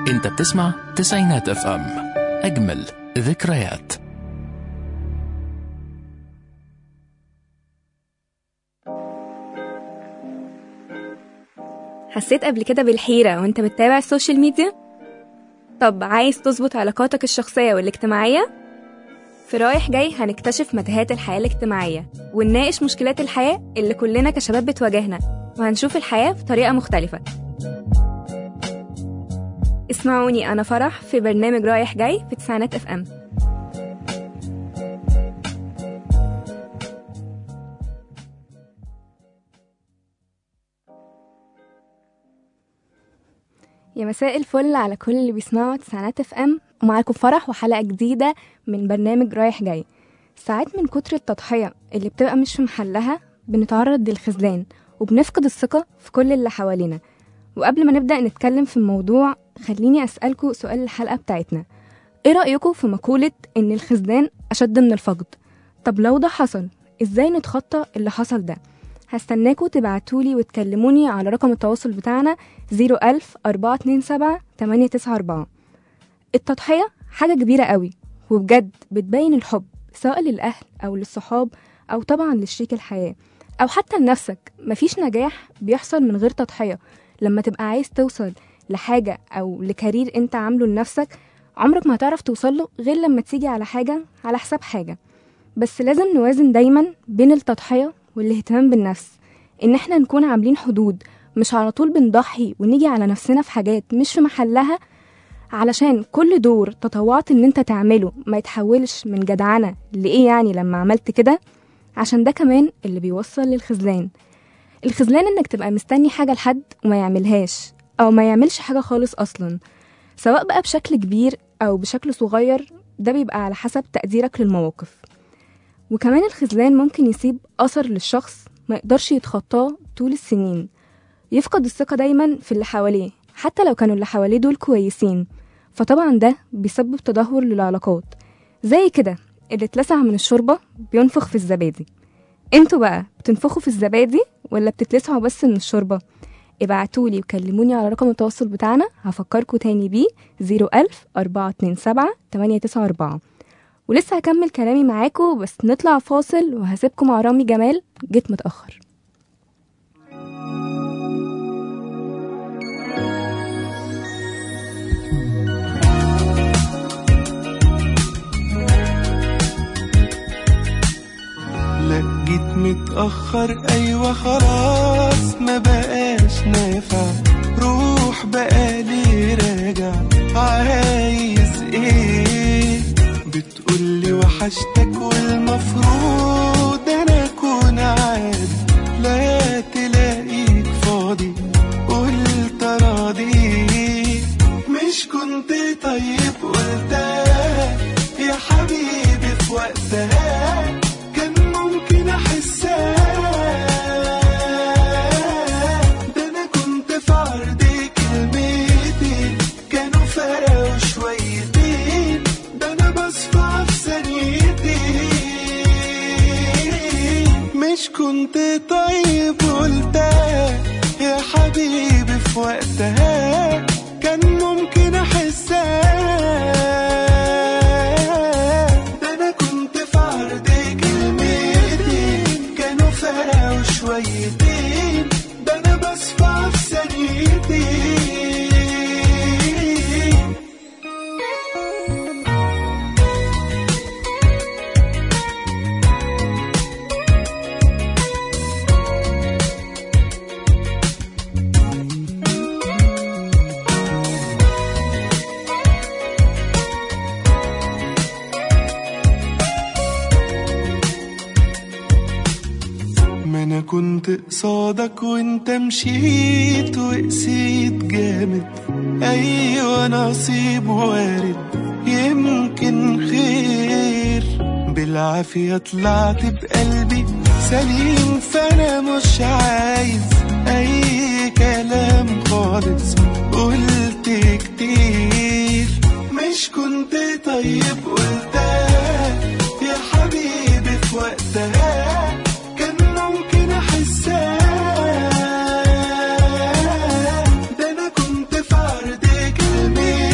انت بتسمع تسعينات اف ام اجمل ذكريات حسيت قبل كده بالحيرة وانت بتتابع السوشيال ميديا؟ طب عايز تظبط علاقاتك الشخصية والاجتماعية؟ في رايح جاي هنكتشف متاهات الحياة الاجتماعية ونناقش مشكلات الحياة اللي كلنا كشباب بتواجهنا وهنشوف الحياة بطريقة مختلفة اسمعوني أنا فرح في برنامج رايح جاي في تسعينات اف ام يا مساء الفل على كل اللي بيسمعوا تسعينات اف ام ومعاكم فرح وحلقة جديدة من برنامج رايح جاي ساعات من كتر التضحية اللي بتبقى مش في محلها بنتعرض للخذلان وبنفقد الثقة في كل اللي حوالينا وقبل ما نبدأ نتكلم في الموضوع خليني أسألكوا سؤال الحلقة بتاعتنا ايه رأيكم في مقولة ان الخذلان أشد من الفقد طب لو ده حصل ازاي نتخطى اللي حصل ده هستناكوا تبعتولي وتكلموني على رقم التواصل بتاعنا 01000 427 894 التضحية حاجة كبيرة قوي وبجد بتبين الحب سواء للأهل أو للصحاب أو طبعا لشريك الحياة أو حتى لنفسك مفيش نجاح بيحصل من غير تضحية لما تبقى عايز توصل لحاجة أو لكارير أنت عامله لنفسك عمرك ما هتعرف توصله غير لما تيجي على حاجة على حساب حاجة بس لازم نوازن دايما بين التضحية والاهتمام بالنفس إن احنا نكون عاملين حدود مش على طول بنضحي ونيجي على نفسنا في حاجات مش في محلها علشان كل دور تطوعت ان انت تعمله ما يتحولش من جدعنة لإيه يعني لما عملت كده عشان ده كمان اللي بيوصل للخذلان الخذلان انك تبقى مستني حاجة لحد وما يعملهاش او ما يعملش حاجة خالص اصلا سواء بقى بشكل كبير او بشكل صغير ده بيبقى على حسب تقديرك للمواقف وكمان الخذلان ممكن يسيب أثر للشخص ما يقدرش يتخطاه طول السنين يفقد الثقة دايما في اللي حواليه حتى لو كانوا اللي حواليه دول كويسين فطبعا ده بيسبب تدهور للعلاقات زي كده اللي اتلسع من الشوربة بينفخ في الزبادي انتوا بقى بتنفخوا في الزبادي ولا بتتلسعوا بس من الشوربة ابعتولي وكلموني على رقم التواصل بتاعنا هفكركوا تاني بيه 01000 427 894 ولسه هكمل كلامي معاكم بس نطلع فاصل وهسيبكم مع رامي جمال جيت متأخر لا جيت متأخر أيوة خلاص ما بقاش نافع روح بقالي راجع عايز ايه بتقولي وحشتك والمفروض انا اكون عادي لا تلاقيك فاضي قلت راضي مش كنت طيب قلتها يا حبيبي في وقتها كان ممكن احسها ده انا كنت في عرض كلمتين كانوا فرقوا شويتين ده انا بصفى في ثانيتين مش كنت طيب قلتها يا حبيبي في وقتها كان ممكن احسها ده انا كنت في عرض كلمتين كانوا فرقوا شويتين ده انا بصفى في ثانيتين ما انا كنت قصادك وانت مشيت وقسيت جامد ايوه نصيب وارد يمكن خير بالعافية طلعت بقلبي سليم فانا مش عايز اي كلام خالص قلت كتير مش كنت طيب قلتها يا حبيبي في وقتها كان ممكن احسها ده انا كنت في عرض كلمتين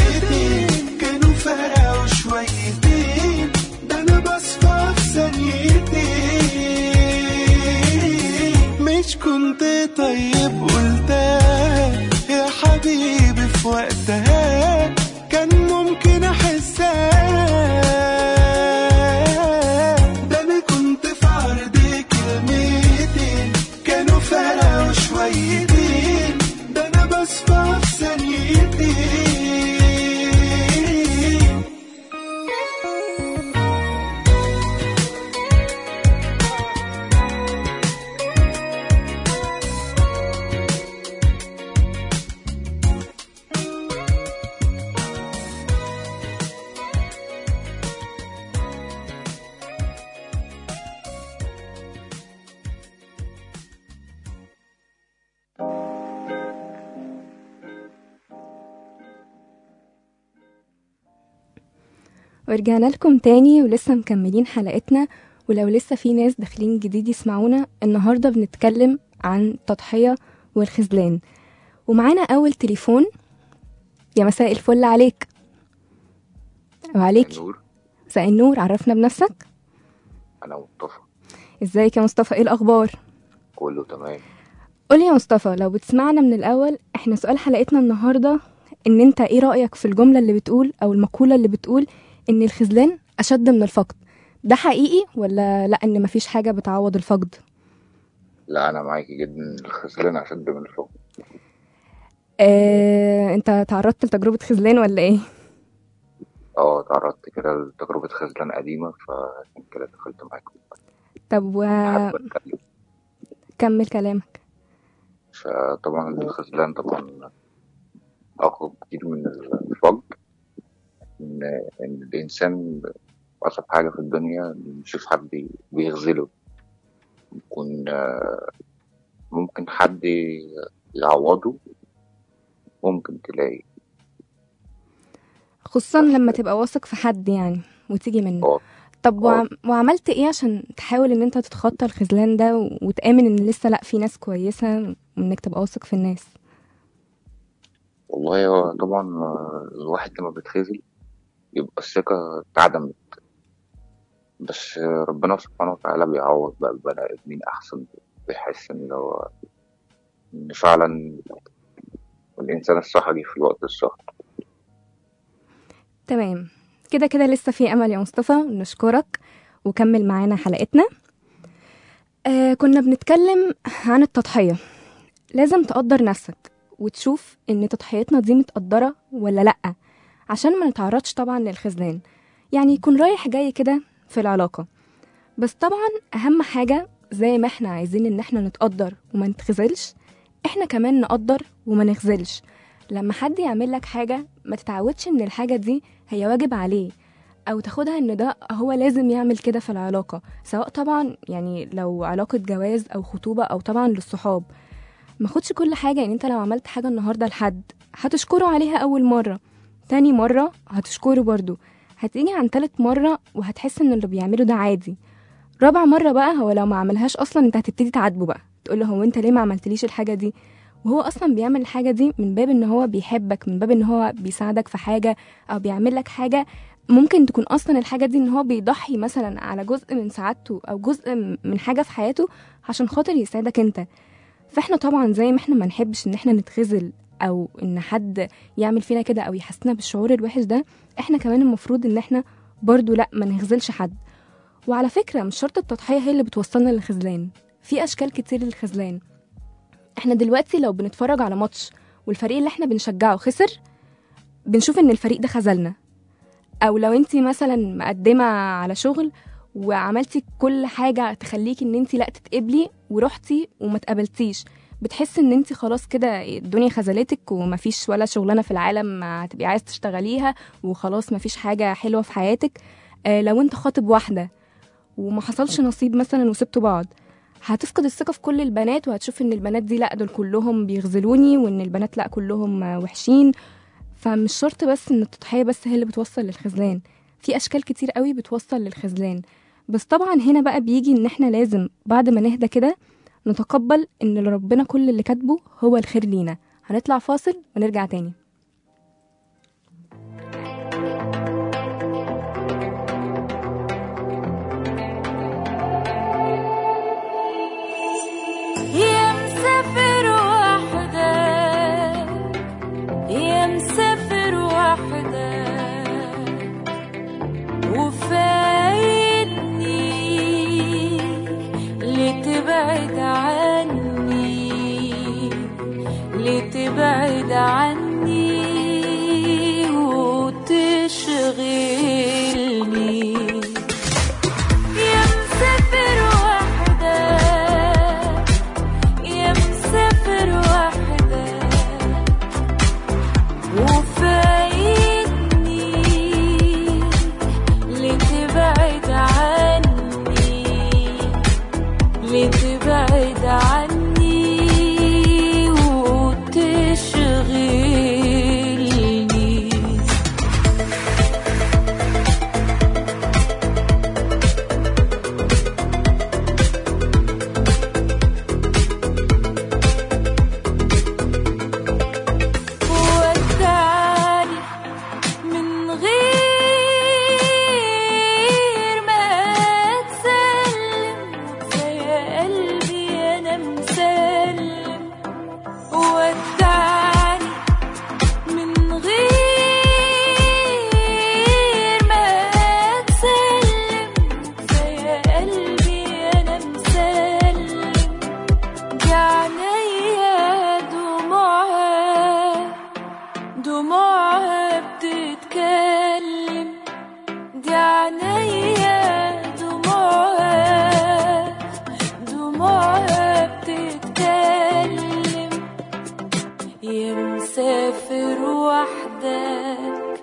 طيب قلتها يا حبيبي في وقتها كان ممكن احسها ده انا كنت في عرض كلمتين كانوا فرقوا شويتين ده انا بصفى في ثانيتين ورجعنا لكم تاني ولسه مكملين حلقتنا ولو لسه في ناس داخلين جديد يسمعونا النهارده بنتكلم عن التضحية والخذلان ومعانا أول تليفون يا مساء الفل عليك وعليك نور مساء النور عرفنا بنفسك انا مصطفى ازيك يا مصطفى ايه الأخبار كله تمام قولي يا مصطفى لو بتسمعنا من الأول احنا سؤال حلقتنا النهاردة ان انت ايه رأيك في الجملة اللي بتقول او المقولة اللي بتقول ان الخذلان أشد من الفقد ده حقيقي ولا لا ان مفيش حاجة بتعوض الفقد لا انا معاكي جدا الخذلان اشد من الفقد اه انت تعرضت لتجربة خذلان ولا ايه اه تعرضت كده لتجربة خذلان قديمة فعشان كده دخلت معاكم طب حابب اتكلم وكمل كلامك فطبعا الخذلان طبعا اقوى كتير من الفقد ان ان الانسان اصعب حاجة في الدنيا إنه يشوف حد بيخذله يكون آه، ممكن حد يعوضه ممكن تلاقي خصوصا لما تبقى واثق في حد يعني وتيجي منه اه طب وعم... وعملت ايه عشان تحاول ان انت تتخطى الخذلان ده و- وتآمن ان لسه لا في ناس كويسة وانك تبقى واثق في الناس والله هو طبعا آه، الواحد لما بيتخذل يبقى الثقة اتعدمت بس آه، ربنا سبحانه وتعالى بيعوض بقى البني آدمين أحسن بيحس إن هو إن فعلا الإنسان الصح جه في الوقت الصح تمام كده كده لسه في امل يا مصطفى نشكرك وكمل معانا حلقتنا آه كنا بنتكلم عن التضحية لازم تقدر نفسك وتشوف ان تضحيتنا دي متقدرة ولا لأ عشان ما نتعرضش طبعا للخذلان يعني يكون رايح جاي كده في العلاقة بس طبعا أهم حاجة زي ما احنا عايزين ان احنا نتقدر وما نتخذلش احنا كمان نقدر وما نخذلش لما حد يعمل لك حاجة ما تتعودش ان الحاجة دي هي واجب عليه او تاخدها ان ده هو لازم يعمل كده في العلاقة سواء طبعا يعني لو علاقة جواز او خطوبة او طبعا للصحاب ما خدش كل حاجة يعني انت لو عملت حاجة النهاردة لحد هتشكره عليها اول مرة تاني مرة هتشكره برضو هتيجي عن تالت مرة وهتحس ان اللي بيعمله ده عادي رابع مرة بقى هو لو ما عملهاش اصلا انت هتبتدي تعاتبه بقى تقول له هو انت ليه ما عملتليش الحاجة دي وهو اصلا بيعمل الحاجة دي من باب ان هو بيحبك من باب ان هو بيساعدك في حاجة او بيعمل لك حاجة ممكن تكون اصلا الحاجة دي ان هو بيضحي مثلا على جزء من سعادته او جزء من حاجة في حياته عشان خاطر يساعدك انت فاحنا طبعا زي ما احنا ما نحبش ان احنا نتخذل او ان حد يعمل فينا كده او يحسنا بالشعور الوحش ده احنا كمان المفروض ان احنا برضو لا ما نخذلش حد وعلى فكرة مش شرط التضحية هي اللي بتوصلنا للخذلان في اشكال كتير للخذلان احنا دلوقتي لو بنتفرج على ماتش والفريق اللي احنا بنشجعه خسر بنشوف ان الفريق ده خذلنا او لو انت مثلا مقدمة على شغل وعملتي كل حاجة تخليكي ان انت لا تتقبلي ورحتي وما اتقبلتيش بتحس ان انت خلاص كده الدنيا خذلتك ومفيش ولا شغلانه في العالم هتبقي عايز تشتغليها وخلاص مفيش حاجه حلوه في حياتك آه لو انت خاطب واحده وما حصلش نصيب مثلا وسبتوا بعض هتفقد الثقه في كل البنات وهتشوف ان البنات دي لا دول كلهم بيغزلوني وان البنات لا كلهم آه، وحشين فمش شرط بس ان التضحيه بس هي اللي بتوصل للخذلان في اشكال كتير قوي بتوصل للخذلان بس طبعا هنا بقى بيجي ان احنا لازم بعد ما نهدى كده نتقبل ان اللي ربنا كل اللي كاتبه هو الخير لينا هنطلع فاصل ونرجع تاني يا مسافر لتبعد عني وتشغلني يا مسافر وحدك يا مسافر وحدك وفايتني لتبعد عني لتبعد عني وتشغلني ودعني من غير ما تسلم يا قلبي انا مسلم ودعني من غير ما تسلم يا قلبي انا مسلم دي عينيا دموعها دموعها بتتكلم دي عينيا دموعها دموعها بتتكلم يا مسافر وحدك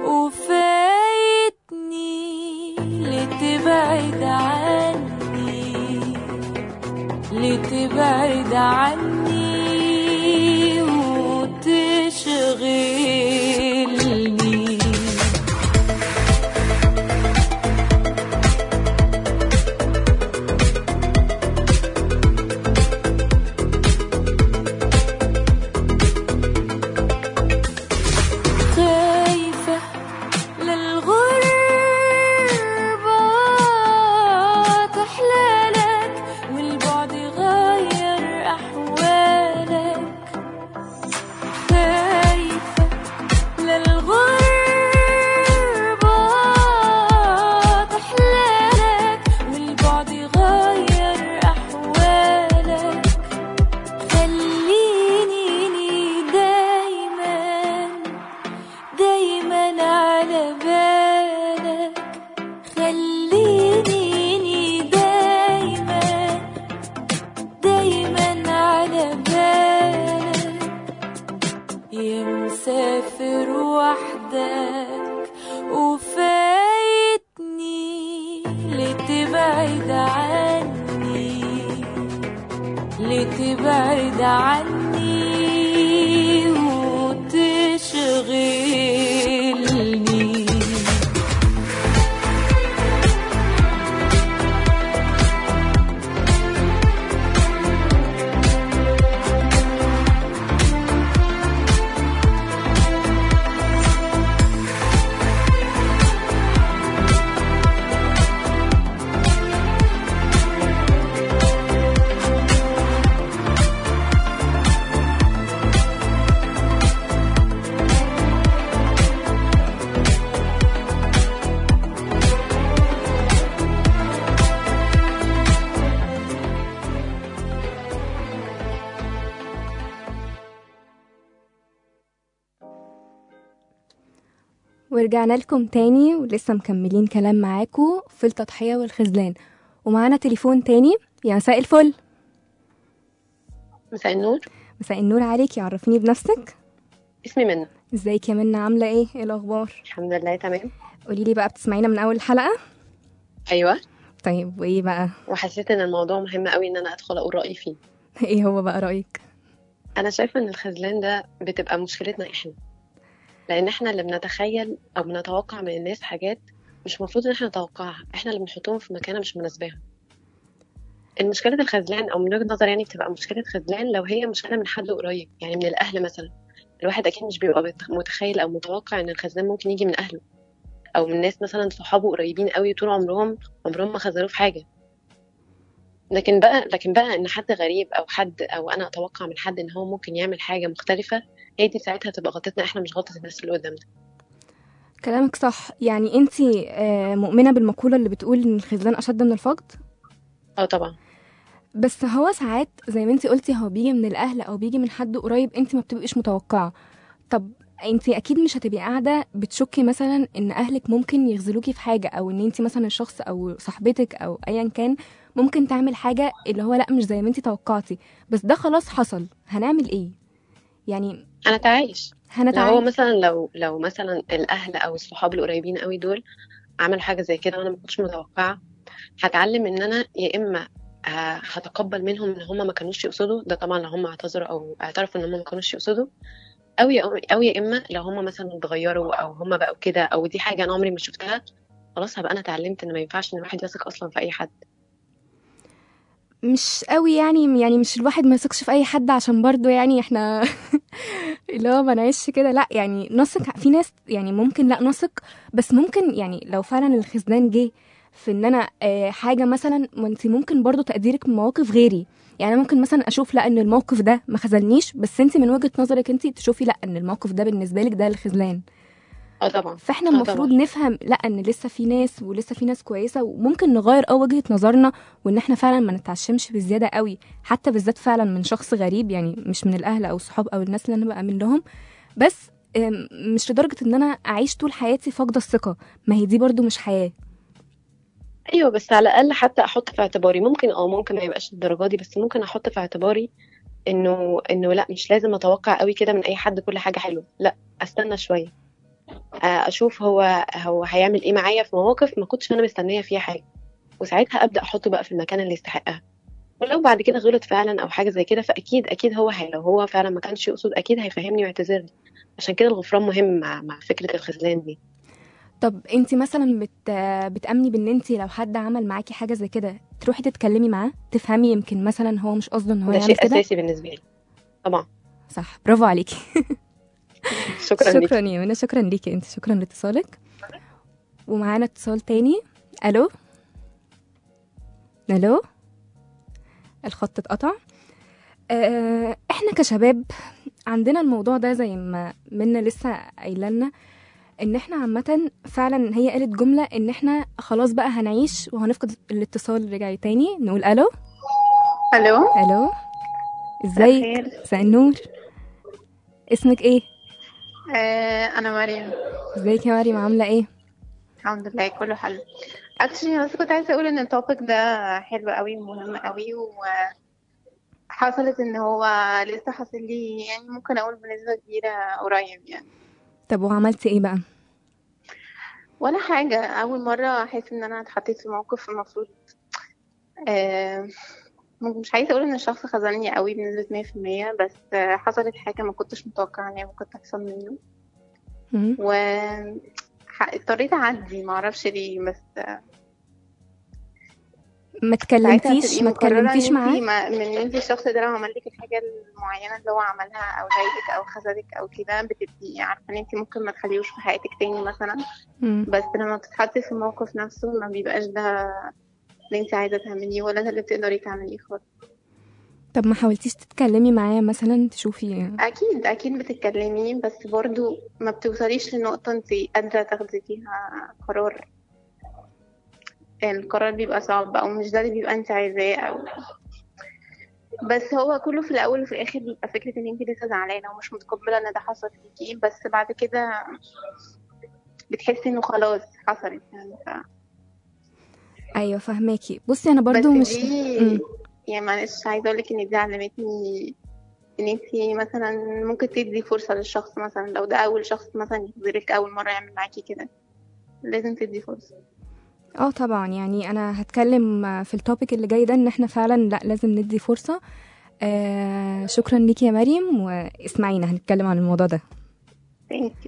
وفايتني لتبعد عني لتبعد عني وتشغلني خايفة للغربة تحلالك والبعد غير أحوالك خايفة للغربة تحلالك والبعد غير أحوالك خليني دايما دايما على بالك خليني دايما دايما على بالك يا مسافر وحدك وفايتني لتبعد عني لتبعد عني وتشغلني ورجعنا لكم تاني ولسه مكملين كلام معاكم في التضحية والخذلان ومعانا تليفون تاني يا مساء الفل مساء النور مساء النور عليك عرفيني بنفسك اسمي منى ازيك يا منى عاملة ايه ايه الأخبار الحمد لله تمام قولي لي بقى بتسمعينا من أول الحلقة ايوه طيب وايه بقى وحسيت ان الموضوع مهم قوي ان انا ادخل اقول رايي فيه ايه هو بقى رأيك انا شايفه ان الخذلان ده بتبقى مشكلتنا احنا لان احنا اللي بنتخيل او بنتوقع من الناس حاجات مش المفروض ان احنا نتوقعها احنا اللي بنحطهم في مكانه مش مناسباهم المشكلة الخذلان او من وجهة نظري يعني بتبقى مشكلة خذلان لو هي مشكلة من حد قريب يعني من الاهل مثلا الواحد اكيد مش بيبقى بت- متخيل او متوقع ان الخذلان ممكن يجي من اهله او من ناس مثلا صحابه قريبين قوي طول عمرهم عمرهم ما خذلوه في حاجة لكن بقى لكن بقى ان حد غريب او حد او انا اتوقع من حد ان هو ممكن يعمل حاجة مختلفة هي دي ساعتها تبقى غلطتنا احنا مش غلطة الناس اللي قدامنا كلامك صح يعني انتي آه، مؤمنة بالمقولة اللي بتقول ان الخذلان أشد من الفقد اه طبعا بس هو ساعات زي ما انت قلتي هو بيجي من الاهل او بيجي من حد قريب انت ما بتبقيش متوقعه طب انت اكيد مش هتبقي قاعده بتشكي مثلا ان اهلك ممكن يخذلوكي في حاجه او ان انت مثلا الشخص او صاحبتك او ايا كان ممكن تعمل حاجه اللي هو لا مش زي ما انت توقعتي بس ده خلاص حصل هنعمل ايه يعني انا تعايش لو هو هنتعامل مثلا لو لو مثلا الاهل او الصحاب القريبين قوي دول عملوا حاجه زي كده وانا ما كنتش متوقعه هتعلم ان انا يا اما ه- هتقبل منهم ان هم ما كانوش يقصدوا ده طبعا لو هم اعتذروا او اعترفوا ان هم ما كانوش يقصدوا او يا او يا اما لو هم مثلا اتغيروا او هم بقوا كده او دي حاجه انا عمري ما شفتها خلاص هبقى انا اتعلمت ان ما ينفعش ان الواحد يثق اصلا في اي حد مش قوي يعني يعني مش الواحد ما يثقش في اي حد عشان برضو يعني احنا اللي هو ما نعيش كده لا يعني نثق في ناس يعني ممكن لا نثق بس ممكن يعني لو فعلا الخذلان جه في ان انا آه، حاجه مثلا ما انت ممكن برضو تقديرك من مواقف غيري يعني أنا ممكن مثلا اشوف لا ان الموقف ده ما خذلنيش بس انت من وجهه نظرك انت تشوفي لا ان الموقف ده بالنسبه لك ده الخذلان اه طبعا فاحنا آه المفروض طبعا. نفهم لا ان لسه في ناس ولسه في ناس كويسه وممكن نغير اه وجهه نظرنا وان احنا فعلا ما نتعشمش بزياده قوي حتى بالذات فعلا من شخص غريب يعني مش من الاهل او الصحاب او الناس اللي انا بامن لهم بس آم، مش لدرجه ان انا اعيش طول حياتي فاقده الثقه ما هي دي برضو مش حياه ايوه بس على الاقل حتى احط في اعتباري ممكن اه ممكن ما يبقاش الدرجه دي بس ممكن احط في اعتباري انه انه لا مش لازم اتوقع قوي كده من اي حد كل حاجه حلوه لا استنى شويه آه، اشوف هو هو هيعمل ايه معايا في مواقف ما كنتش انا مستنيه فيها حاجه وساعتها ابدا احطه بقى في المكان اللي يستحقها ولو بعد كده غلط فعلا او حاجه زي كده فاكيد اكيد هو هي لو هو فعلا ما كانش يقصد اكيد هيفهمني ويعتذر لي عشان كده الغفران مهم مع مع فكره الخذلان دي طب انت مثلا بت بتامني بان انت لو حد عمل معاكي حاجه زي كده تروحي تتكلمي معاه تفهمي يمكن مثلا هو مش قصده ان هو ده يعمل شيء كده اساسي بالنسبه لي طبعا صح برافو عليكي شكرا ليك شكرا يا منى شكرا ليكي انت شكرا لاتصالك ومعانا اتصال تاني الو الو الخط اتقطع آه، احنا كشباب عندنا الموضوع ده زي ما منا لسه قايله لنا ان احنا عامه فعلا هي قالت جمله ان احنا خلاص بقى هنعيش وهنفقد الاتصال رجعي تاني نقول الو الو الو ازيك خير مساء النور اسمك ايه آه انا مريم ازيك يا مريم عامله ايه الحمد لله كله حلو اكشلي بس كنت عايزه اقول ان التوبيك ده حلو قوي ومهم قوي وحصلت ان هو لسه حاصل لي يعني ممكن اقول بنسبه كبيره قريب يعني طب وعملتي ايه بقى ولا حاجه اول مره احس ان انا اتحطيت في موقف المفروض آه مش عايزه اقول ان الشخص خذلني قوي بنسبه 100% بس آه، حصلت حاجه ما كنتش متوقعه ان هي ممكن تحصل منه مم. و ح- اضطريت اعدي ما اعرفش ليه بس ما ساعتها اتكلمتيش تبقي ما مقررة اتكلمتيش ان انتي معاه ما من ان انتي الشخص ده لو عمل لك الحاجة المعينة اللي هو عملها او ضايقك او خذلك او كده بتبقي عارفة ان انتي ممكن ما تخليهوش في حياتك تاني مثلا مم. بس لما بتتحطي في الموقف نفسه ما بيبقاش ده اللي انتي عايزة تعمليه ولا ده اللي بتقدري تعمليه خالص طب ما حاولتيش تتكلمي معاه مثلا تشوفي اكيد اكيد بتتكلمي بس برضو ما بتوصليش لنقطة انتي قادرة تاخدي فيها قرار القرار بيبقى صعب او مش ده اللي بيبقى انت عايزاه او بس هو كله في الاول وفي الاخر بيبقى فكره ان انت لسه زعلانه ومش متقبله ان ده حصل فيكي بس بعد كده بتحسي انه خلاص حصلت يعني ف... ايوه فهماكي بصي انا برضو بس مش دي مم. يعني معلش عايزه اقول لك ان دي علمتني ان انت مثلا ممكن تدي فرصه للشخص مثلا لو ده اول شخص مثلا يخبرك اول مره يعمل معاكي كده لازم تدي فرصه اه طبعا يعني انا هتكلم في التوبيك اللي جاي ده ان احنا فعلا لا لازم ندي فرصة آه شكرا ليكي يا مريم واسمعينا هنتكلم عن الموضوع ده Thank you.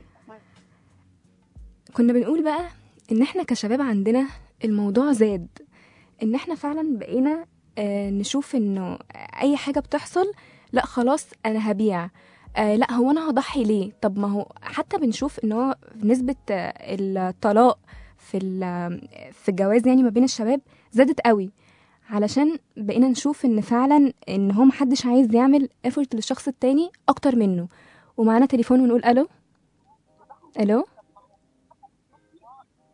كنا بنقول بقى ان احنا كشباب عندنا الموضوع زاد ان احنا فعلا بقينا آه نشوف انه اي حاجة بتحصل لا خلاص انا هبيع آه لا هو انا هضحي ليه طب ما هو حتى بنشوف ان هو نسبة آه، الطلاق في ال- في الجواز يعني ما بين الشباب زادت قوي علشان بقينا نشوف ان فعلا ان هو محدش عايز يعمل effort للشخص التاني اكتر منه ومعانا تليفون ونقول الو الو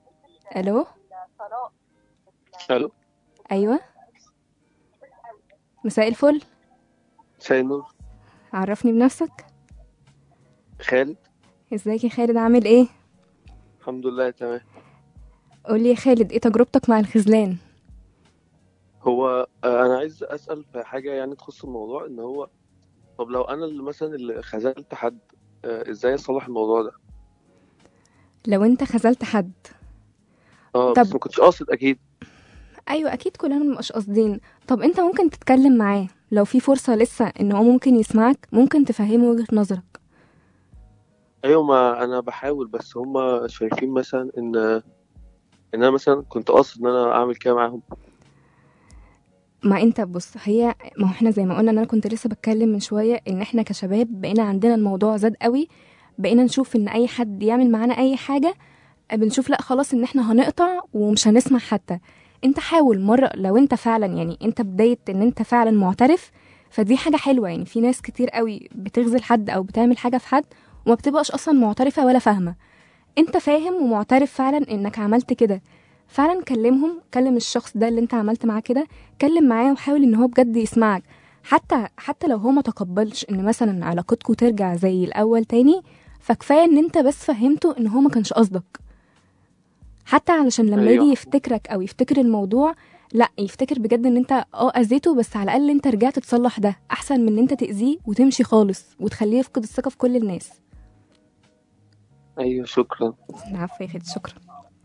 الو الو ايوه مساء الفل مساء النور عرفني بنفسك خالد ازيك يا خالد عامل ايه الحمد لله تمام قولي يا خالد ايه تجربتك مع الخذلان هو آه، انا عايز اسال في حاجه يعني تخص الموضوع ان هو طب لو انا اللي مثلا اللي خذلت حد آه، ازاي اصلح الموضوع ده لو انت خذلت حد اه طب- بس ما كنتش قاصد اكيد ايوه اكيد كلنا مبقاش قاصدين طب انت ممكن تتكلم معاه لو في فرصة لسه ان هو ممكن يسمعك ممكن تفهمه وجهة نظرك ايوه ما انا بحاول بس هما شايفين مثلا ان ان انا مثلا كنت قاصد ان انا اعمل كده معاهم ما انت بص هي ما هو احنا زي ما قلنا ان انا كنت لسه بتكلم من شويه ان احنا كشباب بقينا عندنا الموضوع زاد قوي بقينا نشوف ان اي حد يعمل معانا اي حاجه بنشوف لا خلاص ان احنا هنقطع ومش هنسمع حتى انت حاول مره لو انت فعلا يعني انت بدايه ان انت فعلا معترف فدي حاجه حلوه يعني في ناس كتير قوي بتغزل حد او بتعمل حاجه في حد وما بتبقاش اصلا معترفه ولا فاهمه انت فاهم ومعترف فعلا انك عملت كده فعلا كلمهم كلم الشخص ده اللي انت عملت معاه كده اتكلم معاه وحاول ان هو بجد يسمعك حتى حتى لو هو ما تقبلش ان مثلا علاقتكم ترجع زي الاول تاني فكفايه ان انت بس فهمته ان هو ما كانش قصدك حتى علشان لما أيوة. يجي يفتكرك او يفتكر الموضوع لا يفتكر بجد ان انت اه اذيته بس على الاقل انت رجعت تصلح ده احسن من ان انت تاذيه وتمشي خالص وتخليه يفقد الثقه في كل الناس ايوه شكرا العفو يا خالد شكرا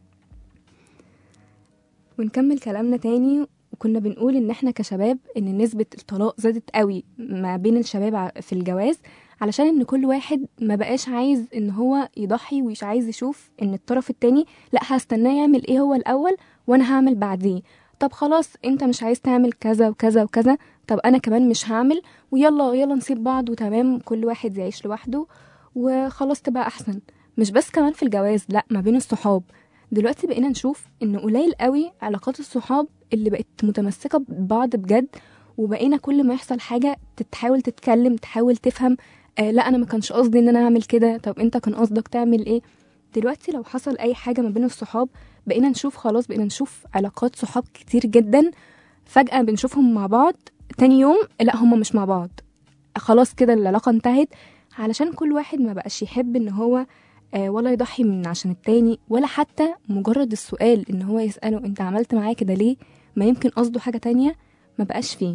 ونكمل كلامنا تاني وكنا بنقول ان احنا كشباب ان نسبة الطلاق زادت قوي ما بين الشباب ع- في الجواز علشان ان كل واحد ما بقاش عايز ان هو يضحي ومش عايز يشوف ان الطرف التاني لا هستناه يعمل ايه هو الاول وانا هعمل بعديه طب خلاص انت مش عايز تعمل كذا وكذا وكذا طب انا كمان مش هعمل ويلا يلا نسيب بعض وتمام كل واحد يعيش لوحده وخلاص تبقى احسن مش بس كمان في الجواز لا ما بين الصحاب دلوقتي بقينا نشوف ان قليل قوي علاقات الصحاب اللي بقت متمسكة ببعض بجد وبقينا كل ما يحصل حاجة تتحاول تتكلم تحاول تفهم آه لا انا ما كانش قصدي ان انا اعمل كده طب انت كان قصدك تعمل ايه دلوقتي لو حصل اي حاجة ما بين الصحاب بقينا نشوف خلاص بقينا نشوف علاقات صحاب كتير جدا فجأة بنشوفهم مع بعض تاني يوم لا هما مش مع بعض خلاص كده العلاقة انتهت علشان كل واحد ما بقاش يحب ان هو آه، ولا يضحي من عشان التاني ولا حتى مجرد السؤال ان هو يسأله انت عملت معايا كده ليه ما يمكن قصده حاجة تانية ما بقاش فيه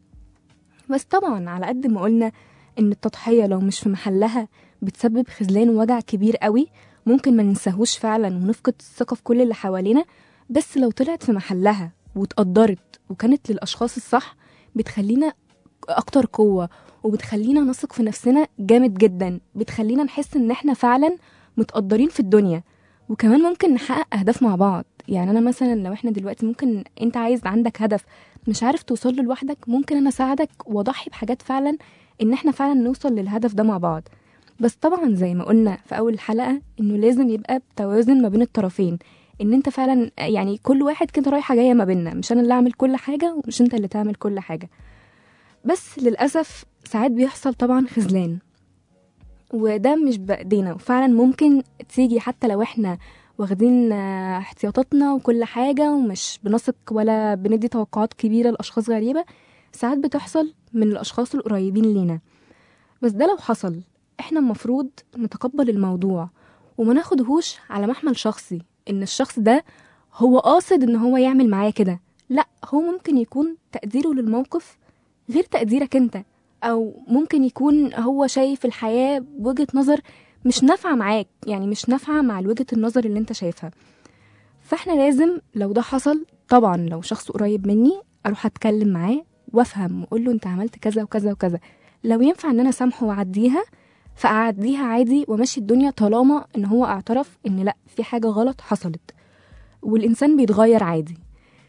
بس طبعا على قد ما قلنا ان التضحية لو مش في محلها بتسبب خذلان ووجع كبير قوي ممكن ما ننساهوش فعلا ونفقد الثقة في كل اللي حوالينا بس لو طلعت في محلها واتقدرت وكانت للأشخاص الصح بتخلينا أكتر قوة وبتخلينا نثق في نفسنا جامد جدا بتخلينا نحس ان احنا فعلا متقدرين في الدنيا وكمان ممكن نحقق اهداف مع بعض يعني انا مثلا لو احنا دلوقتي ممكن انت عايز عندك هدف مش عارف توصل له لوحدك ممكن انا اساعدك واضحي بحاجات فعلا ان احنا فعلا نوصل للهدف ده مع بعض بس طبعا زي ما قلنا في اول الحلقه انه لازم يبقى بتوازن ما بين الطرفين ان انت فعلا يعني كل واحد كده رايحه جايه ما بيننا مش انا اللي اعمل كل حاجه ومش انت اللي تعمل كل حاجه بس للاسف ساعات بيحصل طبعا خذلان وده مش بايدينا وفعلا ممكن تيجي حتى لو احنا واخدين آه، احتياطاتنا وكل حاجة ومش بنثق ولا بندي توقعات كبيرة لأشخاص غريبة ساعات بتحصل من الأشخاص القريبين لينا بس ده لو حصل احنا المفروض نتقبل الموضوع وما ناخدهوش على محمل شخصي ان الشخص ده هو قاصد ان هو يعمل معايا كده لا هو ممكن يكون تقديره للموقف غير تقديرك انت او ممكن يكون هو شايف الحياة بوجهة نظر مش نافعة معاك يعني مش نافعة مع وجهة النظر اللي انت شايفها فاحنا لازم لو ده حصل طبعا لو شخص قريب مني اروح اتكلم معاه وافهم واقول له انت عملت كذا وكذا وكذا لو ينفع ان انا اسامحه واعديها فاعديها عادي وامشي الدنيا طالما ان هو اعترف ان لا في حاجة غلط حصلت والانسان بيتغير عادي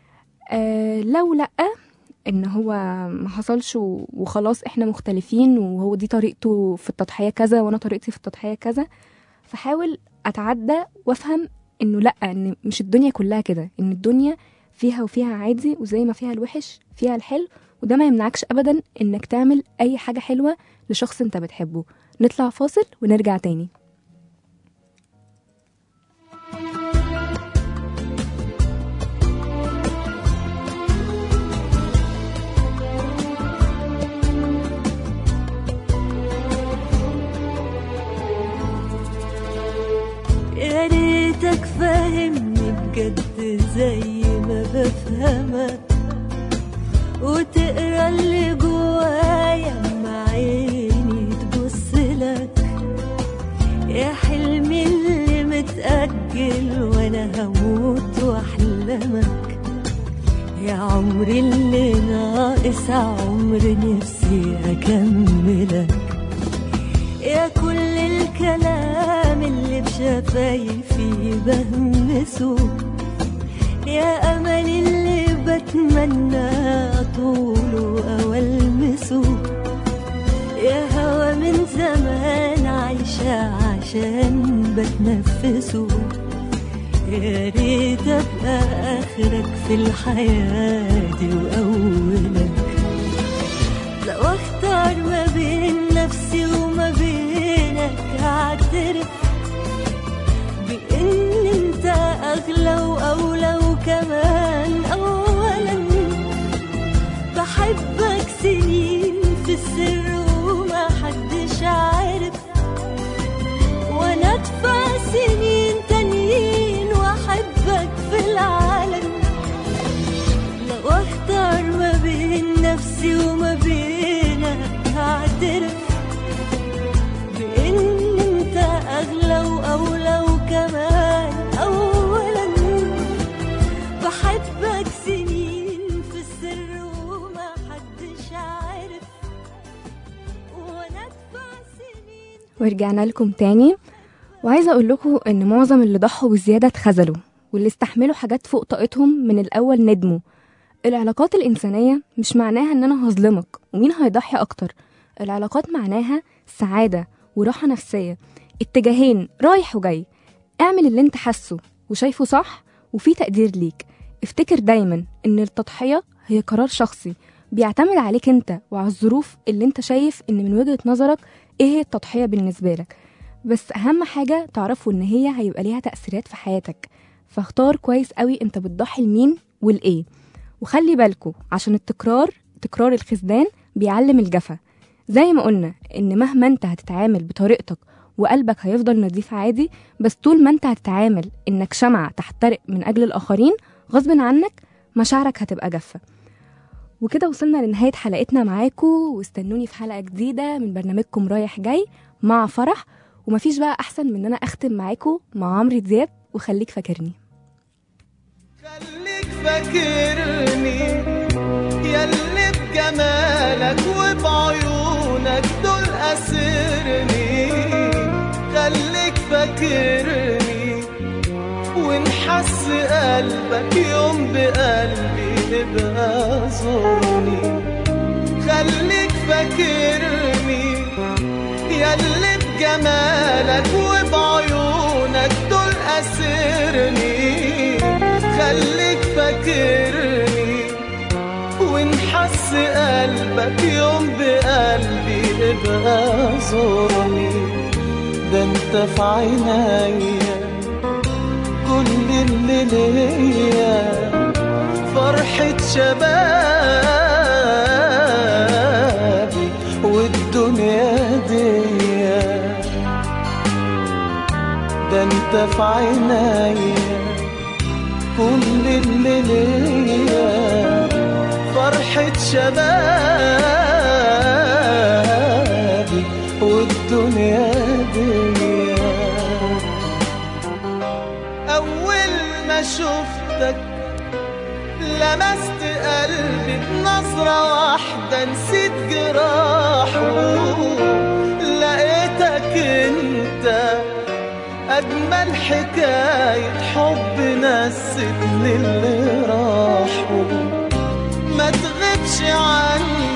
آه لو لا ان هو ما حصلش و- وخلاص احنا مختلفين وهو دي طريقته في التضحية كذا وانا طريقتي في التضحية كذا فحاول اتعدى وافهم انه لا ان مش الدنيا كلها كده ان الدنيا فيها وفيها عادي وزي ما فيها الوحش فيها الحلو وده ما يمنعكش ابدا انك تعمل اي حاجة حلوة لشخص انت بتحبه نطلع فاصل ونرجع تاني ريتك فاهمني بجد زي ما بفهمك وتقرا اللي جوايا مع عيني تبص لك يا حلمي اللي متأجل وانا هموت واحلمك يا عمري اللي ناقص عمر نفسي اكملك يا كل الكلام اللي بشفايفي بهمسه يا امل اللي بتمنى طوله او المسه يا هوا من زمان عايشة عشان بتنفسه يا ريت ابقى اخرك في الحياة دي واولك لو اختار ما بين نفسي وما بينك هعترف بان انت اغلى واولى وكمان اولا بحبك سنين في السر وما حدش عارف وانا ادفع سنين تانيين واحبك في العالم لو اختار ما بين نفسي وما بينك هعترف بان انت اغلى واولى وكمان اولا بحبك سنين في السر وما حدش عارف وانا ادفع سنين ورجعنا لكم تاني وعايزة أقول لكم إن معظم اللي ضحوا بزيادة اتخذلوا واللي استحملوا حاجات فوق طاقتهم من الأول ندموا العلاقات الإنسانية مش معناها إن أنا هظلمك ومين هيضحي أكتر العلاقات معناها سعادة وراحة نفسية اتجاهين رايح وجاي اعمل اللي انت حاسه وشايفه صح وفي تقدير ليك افتكر دايما ان التضحية هي قرار شخصي بيعتمد عليك انت وعلى الظروف اللي انت شايف ان من وجهة نظرك ايه هي التضحية بالنسبة لك بس اهم حاجة تعرفوا ان هي هيبقى ليها تأثيرات في حياتك فاختار كويس قوي انت بتضحي لمين والايه وخلي بالكوا عشان التكرار تكرار الخذلان بيعلم الجفا زي ما قلنا ان مهما انت هتتعامل بطريقتك وقلبك هيفضل نظيف عادي بس طول ما انت هتتعامل انك شمعة تحترق من اجل الاخرين غصب عنك مشاعرك هتبقى جافة وكده وصلنا لنهاية حلقتنا معاكم واستنوني في حلقة جديدة من برنامجكم رايح جاي مع فرح ومفيش بقى أحسن من إن أنا أختم معاكم مع عمرو دياب وخليك فاكرني خليك فاكرني ياللي بجمالك وبعيونك دول أسرني خليك فاكرني ونحس قلبك يوم بقلبي نبقى زورني خليك فاكرني ياللي بجمالك وبعيونك دول أسرني خليك فاكرني ونحس قلبك يوم بقلبي ابقى زورني ده انت في عينيا كل اللي ليا فرحة شبابي والدنيا دي ده انت في عينيا كل اللي ليا فرحة شبابي والدنيا دي أول ما شفتك لمست قلبي بنظرة واحدة نسيت جراحه لقيتك انت أجمل حكاية حب نستني اللي راحوا ما تغيبش عني